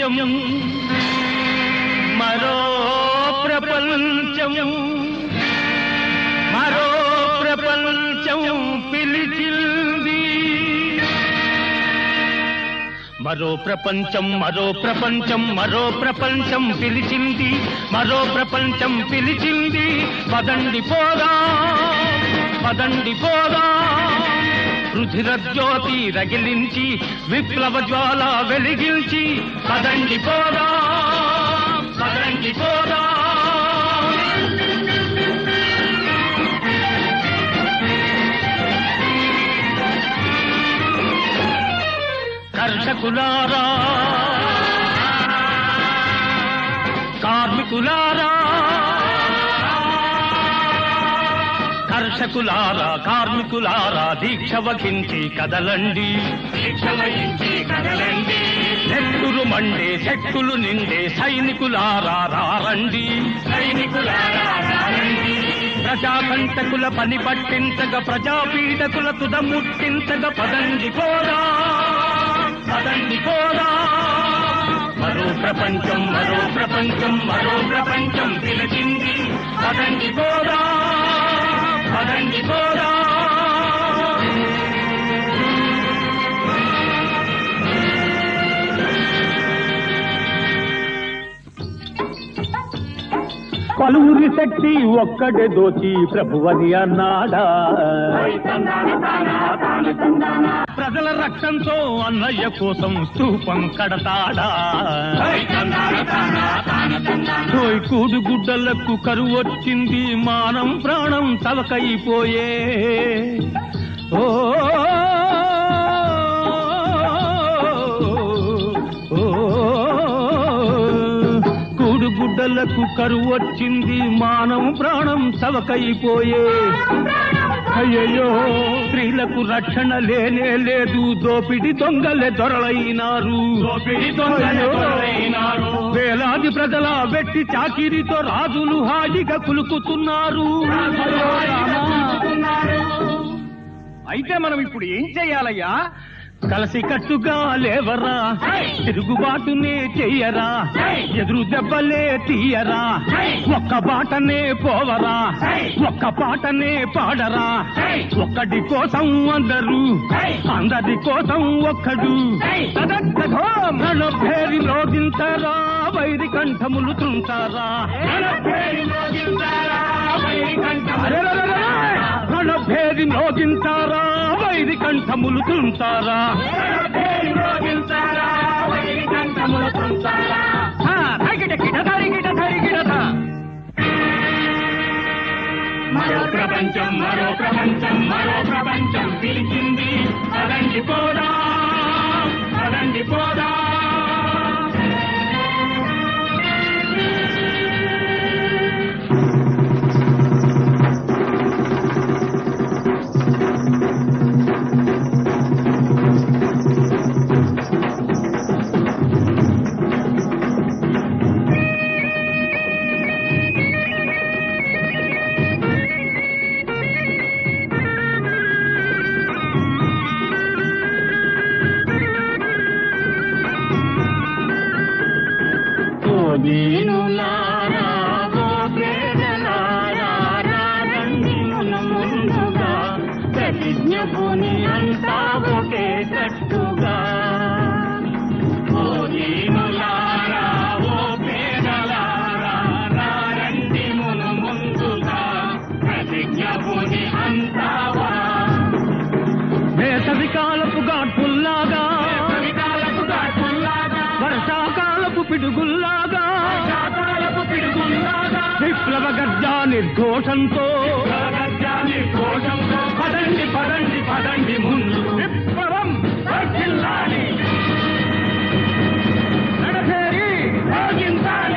ప్రపంచం మరో ప్రపంచం మరో ప్రపంచం పిలిచింది మరో ప్రపంచం మరో ప్రపంచం మరో ప్రపంచం పిలిచింది మరో ప్రపంచం పిలిచింది పదండి పోదా పదండి పోదా రుధిర జ్యోతి రగిలించి విప్లవ జ్వాల వెలిగించి పదండి పోదా పదండి పోదా కర్షకులారా కార్మికులారా కర్షకులారా కార్మికులారా దీక్ష వహించి కదలండి దీక్ష వహించి కదలండి నెత్తురు మండే చెట్టులు నిండే సైనికులారా రారండి సైనికులారా రారండి ప్రజాకంటకుల పని పట్టించగా ప్రజాపీడకుల తుద ముట్టించగా పదండి పోరా పదండి పోరా మరో ప్రపంచం మరో ప్రపంచం మరో ప్రపంచం పిలిచింది పదండి పోరా పదండి పోరా పలువురి శక్తి ఒక్కడే దోచి ప్రభువని అన్నాడా ప్రజల రక్తంతో అన్నయ్య కోసం స్తూపం కడతాడా తోయ్ కూడు గుడ్డలకు కరువు వచ్చింది మానం ప్రాణం తలకైపోయే ఓ ఓ, కూడు గుడ్డలకు కరువు వచ్చింది మానం ప్రాణం తలకైపోయే అయ్యయ్యో స్త్రీలకు రక్షణ లేనే లేదు దోపిడి దొంగలే దొరలైనారు దోపిడి దొంగలైనారు వేలాది ప్రజల వెట్టి చాకిరితో రాజులు హాయిగా కులుకుతున్నారు అయితే మనం ఇప్పుడు ఏం చెయ్యాలయ్యా కలిసి కట్టుగా లేవరా తిరుగుబాటునే చెయ్యరా ఎదురు దెబ్బలే తీయరా ఒక్క బాటనే పోవరా ఒక్క పాటనే పాడరా ఒక్కడి కోసం అందరూ అందరి కోసం ఒక్కడు పేరి లోగించారా వైరి కంఠములు తుంటారా భేది మోగించారా వైరి కంఠములు తుంటారా హా, ధరిగిట గిట ధరిగిట ధరిగిడట. మరో ప్రపంచం మరో ప్రపంచం మరో ప్రపంచం పిలిచింది పదండి పోదా పదండి పోదా ఓ దీనులారా, ఓ పేదలారా, రారండి మున ముందుగా ప్రతిజ్ఞ భూని అంతా ఒకే కట్టుగా ఓ దీనులారా, ఓ పేదలారా, రారండి మున ముందుగా ప్రతిజ్ఞ భూని అంతా వేసవి కాలపు గాడ్పుల్లాగా కవితాలకు దాటుల్లాగా వర్షాకాలపు పిడుగుల్లాగా శాతాలకు పిడుగుల్లాగా విప్లవ గర్జా నిర్ఘోషంతో రాజ్యాన్ని కోశంతో పదండి పదండి పదండి ముందు విప్లవం వర్ధిల్లాలి నడచేరి సాగించాలి